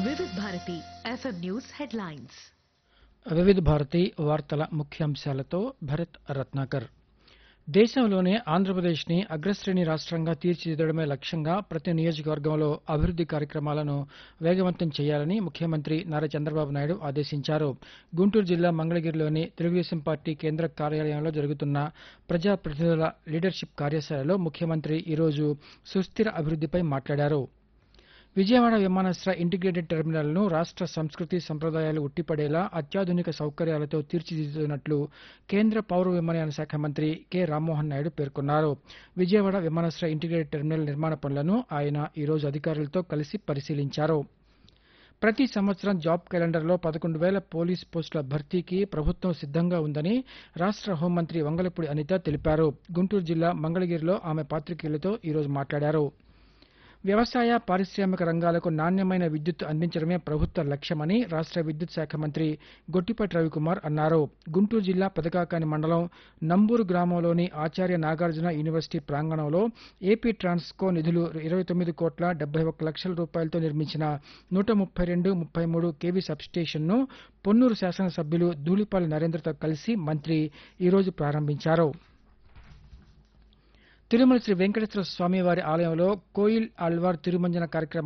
వివిధ Bharati FM news headlines వివిధ భారతి వార్తల ముఖ్యాంశాలతో భరత్ రత్నాకర్ దేశంలోనే ఆంధ్రప్రదేశ్ని అగ్రశ్రేణి రాష్ట్రంగా తీర్చిదిద్దడమే లక్ష్యంగా ప్రతి నియోజకవర్గంలో అభివృద్ది కార్యక్రమాలను వేగవంతం చేయాలని ముఖ్యమంత్రి నారా చంద్రబాబు నాయుడు ఆదేశించారు గుంటూరు జిల్లా మంగళగిరిలోని తెలుగుదేశం పార్టీ కేంద్ర కార్యాలయంలో జరుగుతున్న ప్రజాప్రతినిధుల లీడర్షిప్ కార్యశాలలో ముఖ్యమంత్రి ఈరోజు సుస్థిర అభివృద్దిపై మాట్లాడారు విజయవాడ విమానాశ్రయ ఇంటిగ్రేటెడ్ టెర్మినల్ను రాష్ట్ర సంస్కృతి సంప్రదాయాలు ఉట్టిపడేలా అత్యాధునిక సౌకర్యాలతో తీర్చిదిద్దుతున్నట్లు కేంద్ర పౌర విమానయాన శాఖ మంత్రి కె రామ్మోహన్ నాయుడు పేర్కొన్నారు విజయవాడ విమానాశ్రయ ఇంటిగ్రేటెడ్ టెర్మినల్ నిర్మాణ పనులను ఆయన ఈరోజు అధికారులతో కలిసి పరిశీలించారు ప్రతి సంవత్సరం జాబ్ క్యాలెండర్లో పదకొండు వేల పోలీస్ పోస్టుల భర్తీకి ప్రభుత్వం సిద్దంగా ఉందని రాష్ట్ర హోంమంత్రి వంగలపూడి అనిత తెలిపారు గుంటూరు జిల్లా మంగళగిరిలో ఆమె పాత్రికేయులతో ఈరోజు మాట్లాడారు వ్యవసాయ పారిశ్రామిక రంగాలకు నాణ్యమైన విద్యుత్ అందించడమే ప్రభుత్వ లక్ష్యమని రాష్ట్ర విద్యుత్ శాఖ మంత్రి గొట్టిపాటి రవికుమార్ అన్నారు గుంటూరు జిల్లా పెదకాకాని మండలం నంబూరు గ్రామంలోని ఆచార్య నాగార్జున యూనివర్సిటీ ప్రాంగణంలో ఏపీ ట్రాన్స్కో నిధులు ఇరవై తొమ్మిది కోట్ల డెబ్బై ఒక్క లక్షల రూపాయలతో నిర్మించిన నూట ముప్పై రెండు ముప్పై మూడు కేవీ సబ్స్టేషన్ను పొన్నూరు శాసనసభ్యులు ధూళిపాలి నరేంద్రతో కలిసి మంత్రి ఈరోజు ప్రారంభించారు తిరుమల శ్రీ వెంకటేశ్వర స్వామివారి ఆలయంలో కోయిల్ ఆళ్వార్ తిరుమంజన కార్యక్రమం